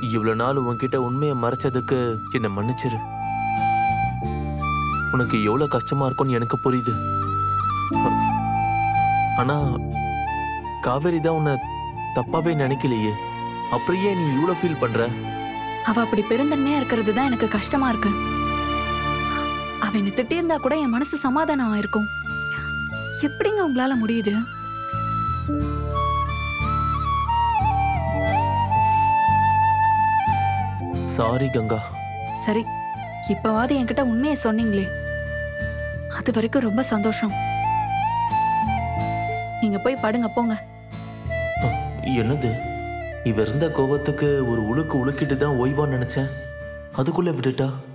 இவ்வளவு நாள் உன்கிட்ட உண்மையை மறைச்சதுக்கு என்னை மன்னிச்சிரு உனக்கு எவ்வளவு கஷ்டமா இருக்கும்னு எனக்கு புரியுது ஆனா காவேரி தான் உன்னை தப்பாவே நினைக்கலையே அப்புறம் ஏன் நீ இவ்வளவு ஃபீல் பண்ற அவ அப்படி பெருந்தன்மையா இருக்கிறது தான் எனக்கு கஷ்டமா இருக்கு அவ என்ன திட்டியிருந்தா கூட என் மனசு சமாதானம் ஆயிருக்கும் எப்படிங்க உங்களால முடியுது சாரி கங்கா சரி இப்பவாவது என்கிட்ட உண்மையை சொன்னீங்களே அது வரைக்கும் ரொம்ப சந்தோஷம் நீங்க போய் படுங்க போங்க என்னது இவ இருந்த கோவத்துக்கு ஒரு உழுக்கு உழுக்கிட்டு தான் ஓய்வான்னு நினைச்சேன் அதுக்குள்ள விட்டுட்டா